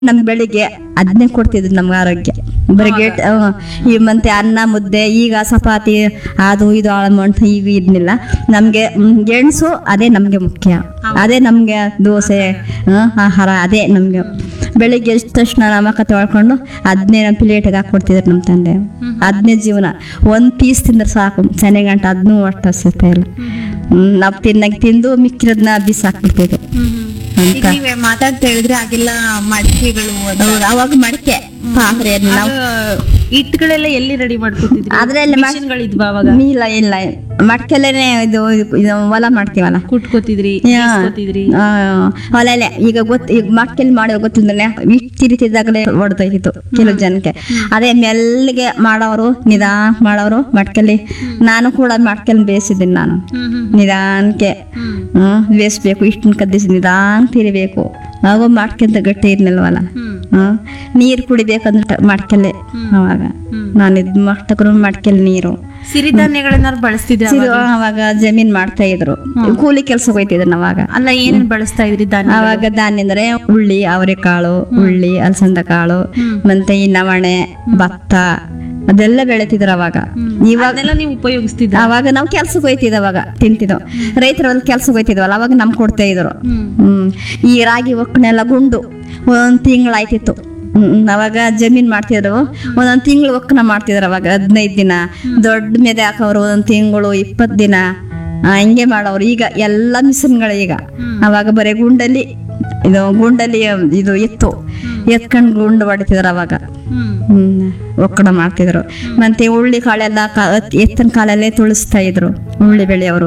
ನಮ್ಗೆ ಬೆಳಿಗ್ಗೆ ಅದನ್ನೇ ಕೊಡ್ತಿದ್ರು ನಮ್ಗೆ ಆರೋಗ್ಯ ಬರೀ ಈ ಮತ್ತೆ ಅನ್ನ ಮುದ್ದೆ ಈಗ ಚಪಾತಿ ಅದು ಇದು ಆಳ್ಮಂಟ್ ಈಗ ಇದನ್ನಿಲ್ಲ ನಮ್ಗೆ ಮ್, ಗೆಣಸು ಅದೇ ನಮ್ಗೆ ಮುಖ್ಯ ಅದೇ ನಮ್ಗೆ ದೋಸೆ ಆ, ಆಹಾರ ಅದೇ ನಮ್ಗೆ ಬೆಳಿಗ್ಗೆ ಎದ್ದ ತಕ್ಷಣ ನಮಕ ತೊಳ್ಕೊಂಡು ಅದನ್ನೇ ನಮ್ಮ ಪ್ಲೇಟ್ಗೆ ಹಾಕೊಡ್ತಿದ್ರು ನಮ್ಮ ತಂದೆ ಅದನ್ನೇ ಜೀವನ ಒಂದ್ ಪೀಸ್ ತಿಂದ್ರೆ ಸಾಕು ಚೆನ್ನಾಗಿ ಗಂಟೆ ಅದನ್ನೂ ಒಟ್ಟು ಹಸುತ್ತೆ ಇಲ್ಲ ಹ್ಮ್, ನಾವ್ ತಿನ್ನಾಗ ತಿಂದು ಮಿಕ್ಕಿರೋದನ್ನ ಬಿಸಾಕ್ಬಿಡ್ತಿದ್ವು ಈಗ ನೀವೇ ಮಾತಾಡ್ತಾ ಹೇಳಿದ್ರೆ ಆಗೆಲ್ಲ ಮಡಿಕೆಗಳು ಅದು- ಹೌದು, ಅವಾಗ ಮಡಿಕೆ ಪಾತ್ರೆ ನಾವು ಅದು ಹಿಟ್ಗಳೆಲ್ಲ ಎಲ್ಲಿ ರೆಡಿ ಮಾಡ್ಕೊತಿದ್ರಿ ಅದ್ರಲ್ಲಿ ಮಡ್- ಮಿಷನ್ಗಳಿದ್ವಾ ಅವಾಗ ಇಲ್ಲ ಇಲ್ಲ ಮಡ್ಕೆಲೇನೆ ಇದು ಇದು ಹೊಲ ಮಾಡ್ತೀವಲ್ಲ ಕುಟ್ಕೋತಿದ್ರಿ ಯಾ. ಬೀಸ್ಕೊತಿದ್ರಿ ಆ, ಹೊಲಲೆ ಈಗ ಗೊತ್ತ ಈಗ ಮಡ್ಕೆಲ್ ಮಾಡಿ ಗೊತ್ತಿದ್ರೆ ಇಟ್ಟು ತಿರಿತಿದ್ದಾಗಲೇ ಹೊಡೆದೋಯ್ತಿತ್ತು ಕೆಲವು ಜನಕ್ಕೆ ಅದೇ ಮೆಲ್ಲಗೆ ಮಾಡೋರು ನಿಧಾನ ಮಾಡೋರು ಮಡ್ಕೆಲಿ ನಾನು ಕೂಡ ಮಡ್ಕೆಲ್ ಬೇಯಿಸಿದ್ದೀನಿ ನಾನು ಹ್ಮ್ ಹ್ಮ್ ನಿಧಾನಕ್ಕೆ ಹ್ಮ್ ಹ್ಮ್ ಬೇಯಿಸ್ಬೇಕು ಇಷ್ಟನ್ನ ಕದ್ದಿಸಿ ನಿಧಾನ ತಿರಿಬೇಕು ಆಗ ಮಡ್ಕೆಂತ ಗಟ್ಟಿ ಇರ್ಲಿಲ್ವಲ್ಲ ಹ್ಮ್ ಹ್ಮ್ ನೀರು ಕುಡಿಬೇಕಂದ್ರೆ ಮಡ್ಕೆಲೆ ಅವಾಗ ನಾನು ಇದ್ ಮಟ್ಟಕ್ರು ಮಡ್ಕೆಲ್ ನೀರು ಸಿರಿಧಾನ್ಯಗಳನ್ನಾರು ಬಳಸ್ತಿದ್ರ ಸಿರು ಅವಾಗ ಜಮೀನ್ ಮಾಡ್ತಾ ಇದ್ರು ಕೂಲಿ ಕೆಲ್ಸಕ್ಕೆ ಹೋಯ್ತಿದ್ರು ಅವಾಗ ಅಲ್ಲ ಏನೇನ್ ಬಳಸ್ತಾ ಇದ್ರಿ ಧಾನ್ಯ ಅವಾಗ ಧಾನ್ಯ ಅಂದ್ರೆ ಉಳ್ಳಿ ಅವರೆಕಾಳು ಉಳ್ಳಿ ಅಲಸಂದ ಕಾಳು ಮತ್ತೆ ಈ ನವಣೆ ಭತ್ತ ಅದೆಲ್ಲ ಬೆಳಿತಿದ್ರು ಅವಾಗ ಇವಾಗ ಅದೆಲ್ಲ ನೀವು ಉಪಯೋಗಿಸ್ತಿದ್ರ ಅವಾಗ ನಾವು ಕೆಲ್ಸಕ್ಕೆ ಹೋಯ್ತಿದ್ದ ಅವಾಗ ತಿಂತಿದ್ವು ರೈತರಲ್ಲಿ ಕೆಲ್ಸಕ್ಕೆ ಹೋಯ್ತಿದ್ವಲ್ಲ ಅವಾಗ ನಮ್ಗೆ ಕೊಡ್ತಾ ಇದ್ರು ಹ್ಮ್ ಹ್ಮ್ ಈ ರಾಗಿ ಒಕ್ಕನೆಲ್ಲ ಗುಂಡು ಒಂದ್ ತಿಂಗಳಾಯ್ತಿತ್ತು ಹ್ಮ್ ಅವಾಗ ಜಮೀನ್ ಮಾಡ್ತಿದ್ರು ಒಂದೊಂದ್ ತಿಂಗಳು ಒಕ್ಕನ ಮಾಡ್ತಿದ್ರು ಅವಾಗ ಹದಿನೈದು ದಿನ ದೊಡ್ಡ ಮೆದೆ ಹಾಕೋರು ಒಂದೊಂದ್ ತಿಂಗಳು ಇಪ್ಪತ್ ದಿನ ಆ, ಹಿಂಗೆ ಮಾಡೋರು ಈಗ ಎಲ್ಲ ಮಿಷನ್ಗಳು ಈಗ ಅವಾಗ ಬರೀ ಗುಂಡಲ್ಲಿ ಇದು ಗುಂಡಲ್ಲಿ ಇದು ಎತ್ತು ಎತ್ಕೊಂಡ್ ಗುಂಡು ಹೊಡಿತಿದ್ರು ಅವಾಗ ಹ್ಮ್ ಹ್ಮ್ ಒಕ್ಕಣ ಮಾಡ್ತಿದ್ರು ಮತ್ತೆ ಉಳ್ಳಿ ಕಾಳೆಲ್ಲ ಕ- ಎತ್- ಎತ್ತಿನ ಕಾಲಲ್ಲೇ ತುಳಿಸ್ತಾ ಇದ್ರು ಉಳ್ಳಿ ಬೆಳೆಯವರು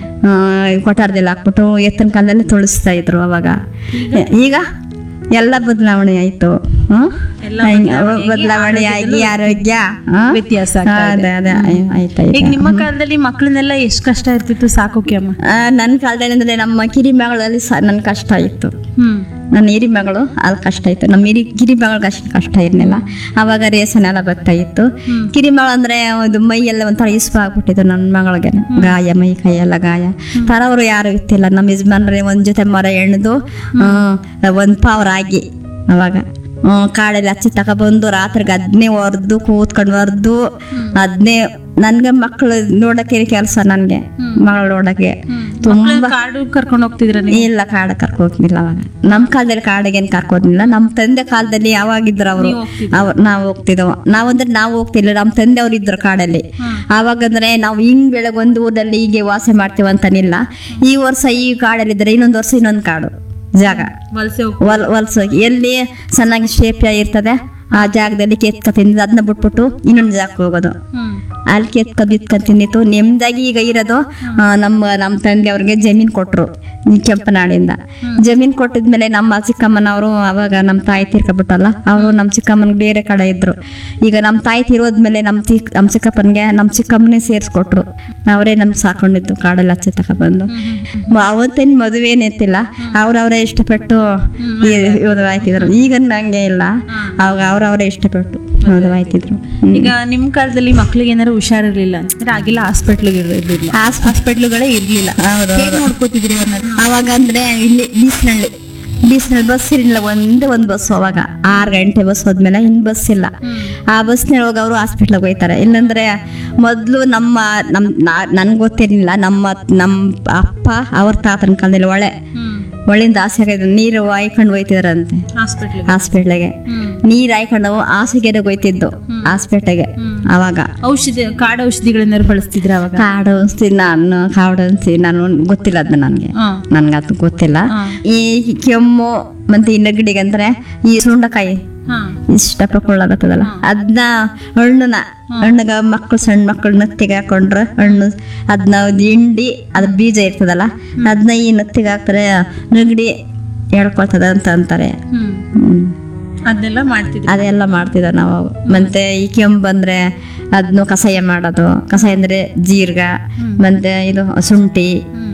ಕೊಠಾರದಲ್ಲಿ ಹಾಕ್ಬಿಟ್ಟು ಎತ್ತಿನ ಕಾಲಲ್ಲೇ ತುಳಿಸ್ತಾ ಇದ್ರು ಅವಾಗ ಈಗ ಎಲ್ಲ ಬದಲಾವಣೆ ಆಯ್ತು ಹ್ಮ್? ಎಲ್ಲ ಹಿಂಗ್ ಬದಲಾವಣೆ ಆಗಿ ಬದಲಾವಣೆ ಆಗಿ ಆರೋಗ್ಯ ಹಾ? ವ್ಯತ್ಯಾಸ ಆಗ್ತಾ ಇದೆ. ಅದೇ ಅದೇ ಆಯ್ತಾಯ್ತು ಈಗ ನಿಮ್ಮ ಕಾಲದಲ್ಲಿ ಮಕ್ಕಳನ್ನೆಲ್ಲ ಎಷ್ಟ್ ಕಷ್ಟ ಇರ್ತಿತ್ತು ಸಾಕೋಕೆ ಅಮ್ಮ ಆ, ನನ್ನ ಕಾಲದಲ್ಲಿ ಅಂದ್ರೆ ನಮ್ಮ ಕಿರಿ ಮಗಳಲ್ಲಿ ಸಹ ನನ್ ಕಷ್ಟ ಇತ್ತು ಹ್ಮ್ ನನ್ನ ಹಿರಿ ಮಗಳು ಅದು ಕಷ್ಟ ಇತ್ತು ನಮ್ಮ ಹಿರಿ ಕಿರಿ ಮಗಳಿಗೆ ಅಷ್ಟು ಕಷ್ಟ ಇರಲಿಲ್ಲ ಅವಾಗ ರೇಷನ್ ಎಲ್ಲ ಬರ್ತಾ ಇತ್ತು ಕಿರಿ ಮಗಳು ಅಂದ್ರೆ ಇದು ಮೈ ಎಲ್ಲ ಒಂಥರ ಇಸ್ಪ ಆಗ್ಬಿಟ್ಟಿತ್ತು ನನ್ನ ಮಗಳಿಗೆ ಗಾಯ ಮೈ ಕೈ ಎಲ್ಲ ಗಾಯ ತರವರು ಯಾರು ಇತ್ತಿಲ್ಲ ನಮ್ಮ ಯಜಮಾನ್ರೆ ಒಂದ್ ಜೊತೆ ಮರ ಎಣ್ದು ಒಂದ್ ಪಾವ್ ರಾಗಿ ಅವಾಗ ಹ್ಮ್, ಕಾಡಲ್ಲಿ ಹಚ್ಚಿ ತಗೊಬಂದು ರಾತ್ರಿಗೆ ಅದನ್ನೇ ಹೊರ್ದು ಕೂತ್ಕೊಂಡು ಹೊರ್ದು ಅದನ್ನೇ ನನ್ಗೆ ಮಕ್ಕಳು ನೋಡಕ್ಕೆ ಕೆಲಸ ನನ್ಗೆ ಮಗಳು ನೋಡಕ್ಕೆ ತುಂಬಾ ಕಾಡು ಕರ್ಕೊಂಡು ಹೋಗ್ತಿದ್ರ ನೀವು ಇಲ್ಲ ಕಾಡ ಕರ್ಕೋಗಿಲ್ಲ ಅವಾಗ ನಮ್ ಕಾಲದಲ್ಲಿ ಕಾಡಿಗೇನ್ ಕರ್ಕೋದಿಲ್ಲ ನಮ್ ತಂದೆ ಕಾಲದಲ್ಲಿ ಯಾವಾಗಿದ್ರು ಅವರು ಅವ್ರು ನಾವು ಹೋಗ್ತಿದ್ದವ ನಾವಂದ್ರೆ ನಾವು ಹೋಗ್ತಿಲ್ಲ ನಮ್ ತಂದೆ ಅವ್ರು ಇದ್ರು ಕಾಡಲ್ಲಿ ಆವಾಗಂದ್ರೆ ನಾವು ಹಿಂಗ್ ಬೆಳಗ್ಗೆ ಒಂದು ಊರಲ್ಲಿ ಹೀಗೆ ವಾಸ ಮಾಡ್ತೀವಿ ಅಂತನಿಲ್ಲ ಈ ವರ್ಷ ಈ ಕಾಡಲ್ಲಿ ಇದ್ರೆ ಇನ್ನೊಂದು ವರ್ಷ ಇನ್ನೊಂದು ಕಾಡು ಜಾಗ ವಲಸೆ ಹೋಗ್ ವಲ್ ವಲ್ಸ ಚೆನ್ನಾಗಿ ಚೆನ್ನಾಗಿ ಶೇಪ್ ಇರ್ತದೆ ಆ ಜಾಗದಲ್ಲಿ ಕೆತ್ಕ ತಿಂದು ಅದನ್ನ ಬಿಟ್ಬಿಟ್ಟು ಇನ್ನೊಂದು ಜಾಗಕ್ಕೆ ಹೋಗೋದು ಹ್ಮ್ ಅಲ್ಲಿ ಕೆತ್ಕ ಬಿತ್ಕೊಂಡ್ ತಿಂದಿತ್ತು ನೆಮ್ಮದಾಗಿ ಈಗ ಇರೋದು ಆ, ನಮ್ಮ ನಮ್ಮ ತಂದೆ ಅವ್ರಿಗೆ ಜಮೀನ್ ಕೊಟ್ರು ಈ ಕೆಂಪನಾಡಿಂದ ಜಮೀನ್ ಕೊಟ್ಟಿದ್ಮೇಲೆ ನಮ್ಮ ಚಿಕ್ಕಮ್ಮನವರು ಅವಾಗ ನಮ್ಮ ತಾಯಿ ತೀರ್ಕೊಬಿಟ್ಟಲ್ಲ ಅವರು ನಮ್ಮ ಚಿಕ್ಕಮ್ಮನಿಗೆ ಬೇರೆ ಕಡೆ ಇದ್ರು ಈಗ ನಮ್ಮ ತಾಯಿ ತೀರೋದ್ಮೇಲೆ ನಮ್ಮ ತಿ ನಮ್ಮ ಚಿಕ್ಕಪ್ಪನಿಗೆ ನಮ್ಮ ಚಿಕ್ಕಮ್ಮನೇ ಸೇರಿಸ್ಕೊಟ್ರು ಅವರೇ ನಮ್ಗೆ ಸಾಕೊಂಡಿದ್ದು ಕಾಡಲ್ಲಿ ಹಚ್ಚಿ ತಗೊಬಂದು ಅವತ್ತೇನು ಮದುವೆ ಏನಿತ್ತಿಲ್ಲ ಅವ್ರವರೇ ಇಷ್ಟಪಟ್ಟು ಮದುವೆ ಆಯ್ತಿದ್ರು ಈಗ ನಂಗೆ ಇಲ್ಲ ಅವಾಗ ಅವ್ರವರೇ ಇಷ್ಟಪಟ್ಟು ಮದುವೆ ಆಯ್ತಿದ್ರು ಹ್ಮ್. ಈಗ ನಿಮ್ ಕಾಲದಲ್ಲಿ ಮಕ್ಳಿಗೆ ಏನಾರು ಹುಷಾರಿರ್ಲಿಲ್ಲ ಅಂದ್ರೆ ಆಗಿಲ್ಲ ಹಾಸ್ಪಿಟ್ಲ್ ಇರ್ಲಿಲ್ಲ ಹಾಸ್- ಹಾಸ್ಪಿಟ್ಲುಗಳೇ ಇರ್ಲಿಲ್ಲ ಹೌದು ಹೇಗ್ ನೋಡ್ಕೋತಿದ್ರಿ ಅವ್ರನ್ನ ಅವಾಗ ಅಂದ್ರೆ ಇಲ್ಲಿ ಬೀಸ್ನಳ್ಳಿ ಬೀಸ್ನಳ್ಳಿ ಬಸ್ ಇರಲಿಲ್ಲ ಒಂದೇ ಒಂದು ಬಸ್ ಅವಾಗ ಆರು ಗಂಟೆ ಬಸ್ ಹೋದ್ಮೇಲೆ ಇನ್ ಬಸ್ ಇಲ್ಲ ಆ ಬಸ್ನಲ್ಲಿ ಹೋಗಿ ಅವರು ಹಾಸ್ಪಿಟ್ಲಿಗೆ ಹೋಯ್ತಾರೆ ಇಲ್ಲಂದ್ರೆ ಮೊದಲು ನಮ್ಮ ನಮ್ ನನ್ಗೆ ಗೊತ್ತಿರಲಿಲ್ಲ ನಮ್ಮ ನಮ್ಮ ಅಪ್ಪ ಅವ್ರ ತಾತನ ಕಾಲದಲ್ಲಿ ಒಳೆ ಒಳ್ಳಿಂದ ಆಸೆ ಆಗಿದ್ದು ನೀರು ಹಾಯ್ಕೊಂಡು ಹೋಯ್ತಿದ್ರಂತೆ ಹಾಸ್ಪಿಟ್ಲ್ ಹಾಸ್ಪಿಟ್ಲಿಗೆ ನೀರ್ ಹಾಯ್ಕೊಂಡು ಹಾಸಿಗೆಗೆ ಹೋಯ್ತಿದ್ದು ಹಾಸ್ಪಿಟ್ಲಿಗೆ ಅವಾಗ ಔಷಧಿ ಕಾಡು ಔಷಧಿಗಳೇನಾರು ಬಳಸ್ತಿದ್ರ ಅವಾಗ ಕಾಡು ಔಷಧಿ ನಾನು ಕಾಡು ಔಷಧಿ ನಾನು ಗೊತ್ತಿಲ್ಲ ಅದು ನನಗೆ ಹಾ. ನನ್ಗೆ ಅದು ಗೊತ್ತಿಲ್ಲ ಹಾ. ಈ ಕೆಮ್ಮು ಮತ್ತೆ ಈ ನೆಗಡಿಗೆ ಅಂದ್ರೆ ಈ ಸುಂಡಕಾಯಿ ಹಾ ಇಷ್ಟ ಪಡ್ಕೊಳ್ಳಾಗತ್ತದಲ್ಲ ಅದನ್ನ ಹಣ್ಣುನ ಹಣ್ಣಗ ಮಕ್ಕಳು ಸಣ್ಣ ಮಕ್ಕಳು ನತ್ತಿಗೆ ಹಾಕೊಂಡ್ರೆ ಹಣ್ಣು ಅದನ್ನ ಹಿಂಡಿ ಅದ್ರ ಬೀಜ ಇರ್ತದಲ್ಲ ಅದನ್ನ ಈ ನತ್ತಿಗೆ ಹಾಕ್ತಾರೆ ನೆಗಡಿ ಎಳ್ಕೊಳ್ತದ ಅಂತ ಅಂತಾರೆ ಹ್ಮ್ ಹ್ಮ್. ಅದನ್ನೆಲ್ಲ ಮಾಡ್ತಿದ್ರಿ ಅದೆಲ್ಲ ಮಾಡ್ತಿದ್ದ ನಾವು ಮತ್ತೆ ಈ ಕೆಮ್ಮು ಬಂದ್ರೆ ಅದನ್ನು ಕಷಾಯ ಮಾಡೋದು ಕಷಾಯ ಅಂದ್ರೆ ಜೀರ್ಗ ಮತ್ತೆ ಇದು ಶುಂಠಿ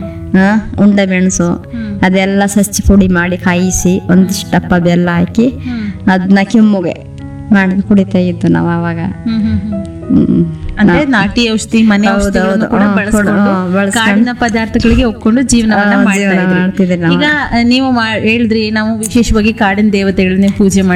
ಆ, ಉಂಡೆ ಮೆಣಸು ಅದೆಲ್ಲ ಸಚ್ಚಿ ಪುಡಿ ಮಾಡಿ ಕಾಯಿಸಿ ಒಂದಿಷ್ಟು ದಪ್ಪ ಬೆಲ್ಲ ಹಾಕಿ ಅದನ್ನ ಕೆಮ್ಮುಗೆ ಮಾಡಿ ಕುಡಿತಾ ಇದ್ದು ನಾವು ಅವಾಗ ಹ್ಮ್ ಹ್ಮ್ ಹ್ಮ್ ಹ್ಮ್ ಅಂದ್ರೆ ನಾಟಿ ಔಷಧಿ ಮನೆ ಹೌದು, ಔಷಧಿಗಳನ್ನು ಹೌದು. ಕೂಡ ಹಾ, ಬಳಸ್ಕೊಂಡು ಕೊಡು, ಹಾ, ಬಳಸ್ಕೊಂಡು. ಕಾಡಿನ ಪದಾರ್ಥಗಳಿಗೆ ಒಪ್ಕೊಂಡು ಜೀವನವನ್ನ ಹಾ, ಮಾಡ್ತಾ ಜೀವನ ಇದ್ರಿ. ಮಾಡ್ತಿದ್ವಿ ನಾವು. ಈಗ ಆ, ನೀವು ಮಾ- ಹೇಳಿದ್ರಿ ನಾವು ವಿಶೇಷವಾಗಿ ಕಾಡಿನ ದೇವತೆಗಳನ್ನೇ ಪೂಜೆ